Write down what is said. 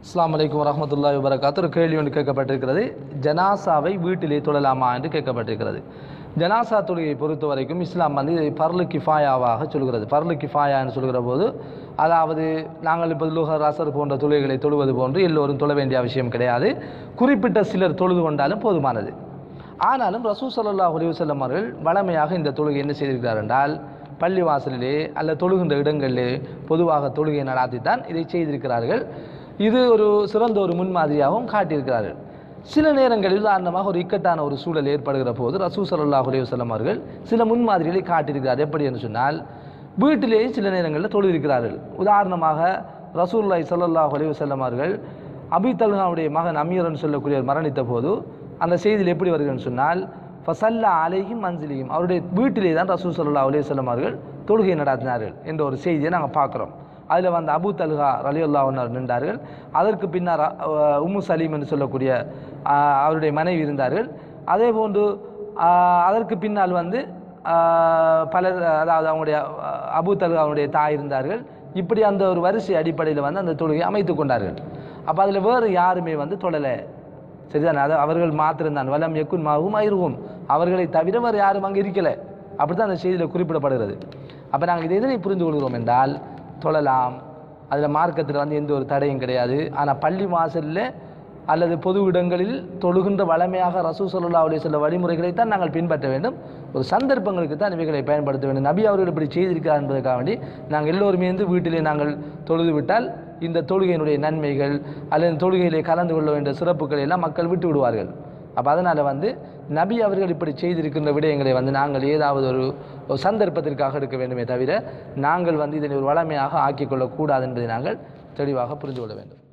அஸ்ஸலாமு அலைக்கும் வரஹ்மத்துல்லாஹி வபரகாத்து ஒரு கேள்வி ஒன்று கேட்கப்பட்டிருக்கிறது ஜனாசாவை வீட்டிலே தொழலாமா என்று கேட்கப்பட்டிருக்கிறது ஜனாசா தொழுகையை பொறுத்த வரைக்கும் இஸ்லாம் வந்து இதை பர்லு கிஃபாயாவாக சொல்கிறது பர்லு கிஃபாயான்னு சொல்கிற போது அதாவது நாங்கள் இப்போ லுஹர் அசர் போன்ற தொழுகைகளை தொழுவது போன்று எல்லோரும் தொழ வேண்டிய அவசியம் கிடையாது குறிப்பிட்ட சிலர் தொழுது கொண்டாலும் போதுமானது ஆனாலும் ரசூ ஸல்லல்லாஹு அலைஹி வஸல்லம் அவர்கள் வளமையாக இந்த தொழுகை என்ன செய்திருக்கிறார் என்றால் பள்ளி வாசலிலே அல்ல தொழுகின்ற இடங்களிலே பொதுவாக தொழுகை நடாத்தித்தான் இதை செய்திருக்கிறார்கள் இது ஒரு சிறந்த ஒரு முன்மாதிரியாகவும் காட்டியிருக்கிறார்கள் சில நேரங்களில் உதாரணமாக ஒரு இக்கட்டான ஒரு சூழல் ஏற்படுகிற போது ரசூ ஸல்லல்லாஹு அலைஹி வஸல்லம் அவர்கள் சில முன்மாதிரிகளை காட்டியிருக்கிறார் எப்படி என்று சொன்னால் வீட்டிலேயே சில நேரங்களில் தொழுதிருக்கிறார்கள் உதாரணமாக ரசூலுல்லாஹி ஸல்லல்லாஹு அலைஹி வஸல்லம் அவர்கள் அபி தல்ஹாவுடைய மகன் அமீரன் சொல்லக்கூடியவர் மரணித்த போது அந்த செய்தியில் எப்படி வருகிறன்னு சொன்னால் ஃபசல்லா அலைஹிம் மன்சிலியும் அவருடைய வீட்டிலே தான் ரசூல் சல்லா அலைஹி வஸல்லம் அவர்கள் தொழுகை நடத்தினார்கள் என்ற ஒரு செய்தியை நாங்கள் பார்க்குறோம் அதில் வந்து அபு தல்ஹா ரலியுல்லா நின்றார்கள் அதற்கு பின்னர் அஹ், உம்மு சலீம் என்று சொல்லக்கூடிய அஹ், அவருடைய மனைவி இருந்தார்கள் அதே போன்று அஹ், அதற்கு பின்னால் வந்து அஹ், பலர் அதாவது அவங்களுடைய அஹ், அபு தல்ஹா அவருடைய தாய் இருந்தார்கள் இப்படி அந்த ஒரு வரிசை அடிப்படையில் வந்து அந்த தொழுகையை அமைத்து கொண்டார்கள் அப்போ அதில் வேறு யாருமே வந்து தொழலை சரிதானே அது அவர்கள் மாத்திருந்தான் வலம் எக்குன் மாவும் ஐருவும் அவர்களை தவிர வேறு யாரும் அங்கே இருக்கலை அப்படி தான் அந்த செய்தியில் குறிப்பிடப்படுகிறது அப்போ நாங்கள் இதை எதனை புரிந்து கொள்கிறோம் என்றால் தொழலாம் அதில் மார்க்கத்தில் வந்து எந்த ஒரு தடையும் கிடையாது ஆனால் பள்ளி வாசலில் அல்லது பொது இடங்களில் தொழுகின்ற வளமையாக ரசூ சல்லா அலி சொல்ல வழிமுறைகளை தான் நாங்கள் பின்பற்ற வேண்டும் ஒரு சந்தர்ப்பங்களுக்கு தான் இவைகளை பயன்படுத்த வேண்டும் நபி அவர்கள் இப்படி செய்திருக்கிறார் என்பதற்காக வேண்டி நாங்கள் எல்லோருமே வந்து வீட்டிலே நாங்கள் தொழுது விட்டால் இந்த தொழுகையினுடைய நன்மைகள் அல்லது இந்த தொழுகையிலே கலந்து கொள்ள வேண்டிய சிறப்புகளை எல்லாம் மக்கள் விட்டு விடுவார்கள் அப்போ அதனால் வந்து நபி அவர்கள் இப்படி செய்திருக்கின்ற விடயங்களை வந்து நாங்கள் ஏதாவது ஒரு ஒரு சந்தர்ப்பத்திற்காக எடுக்க வேண்டுமே தவிர நாங்கள் வந்து இதனை ஒரு வளமையாக ஆக்கிக்கொள்ளக்கூடாது என்பதை நாங்கள் தெளிவாக புரிந்து கொள்ள வேண்டும்